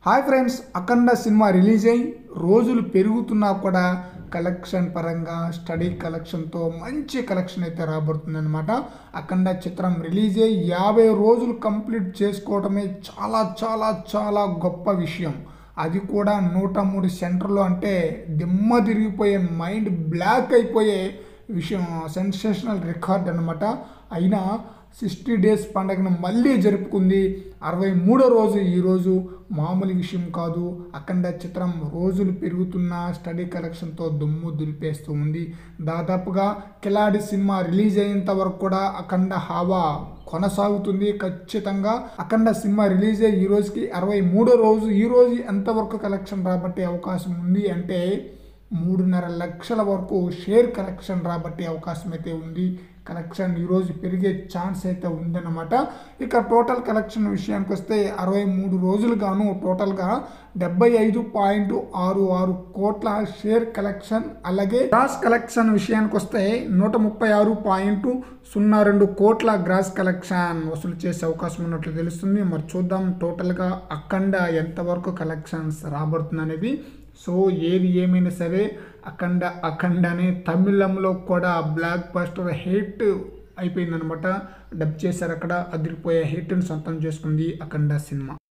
hi friends Akhanda cinema release అయ్యి రోజులు పెరుగుతున్నా కూడా కలెక్షన్ పరంగా స్టడీ కలెక్షన్తో మంచి కలెక్షన్ అయితే రాబడుతుంది అనమాట అఖండ చిత్రం రిలీజ్ అయ్యి యాభై రోజులు కంప్లీట్ చేసుకోవడమే చాలా చాలా చాలా గొప్ప విషయం అది కూడా నూట మూడు సెంటర్లు అంటే దిమ్మ తిరిగిపోయే మైండ్ బ్లాక్ అయిపోయే విషయం సెన్సేషనల్ రికార్డ్ అనమాట అయినా సిక్స్టీ డేస్ పండగను మళ్ళీ జరుపుకుంది అరవై మూడో రోజు ఈరోజు మామూలు విషయం కాదు అఖండ చిత్రం రోజులు పెరుగుతున్న స్టడీ కలెక్షన్తో దుమ్ము దులిపేస్తూ ఉంది దాదాపుగా కిలాడి సినిమా రిలీజ్ అయ్యేంత వరకు కూడా అఖండ హావా కొనసాగుతుంది ఖచ్చితంగా అఖండ సినిమా రిలీజ్ అయ్యి ఈ రోజుకి అరవై మూడో రోజు ఈ రోజు ఎంతవరకు కలెక్షన్ రాబట్టే అవకాశం ఉంది అంటే మూడున్నర లక్షల వరకు షేర్ కలెక్షన్ రాబట్టే అవకాశం అయితే ఉంది కలెక్షన్ ఈరోజు పెరిగే ఛాన్స్ అయితే ఉందన్నమాట ఇక టోటల్ కలెక్షన్ విషయానికి వస్తే అరవై మూడు రోజులు గాను టోటల్గా డెబ్బై ఐదు పాయింట్ ఆరు ఆరు కోట్ల షేర్ కలెక్షన్ అలాగే గ్రాస్ కలెక్షన్ విషయానికి వస్తే నూట ముప్పై ఆరు పాయింట్ సున్నా రెండు కోట్ల గ్రాస్ కలెక్షన్ వసూలు చేసే అవకాశం ఉన్నట్లు తెలుస్తుంది మరి చూద్దాం టోటల్గా అఖండ ఎంతవరకు కలెక్షన్స్ రాబడుతుంది అనేది సో ఏది ఏమైనా సరే అఖండ అఖండ అనే తమిళంలో కూడా బ్లాక్ బస్టర్ హిట్ అయిపోయిందనమాట డబ్ చేశారు అక్కడ అదిరిపోయే హిట్ని సొంతం చేసుకుంది అఖండ సినిమా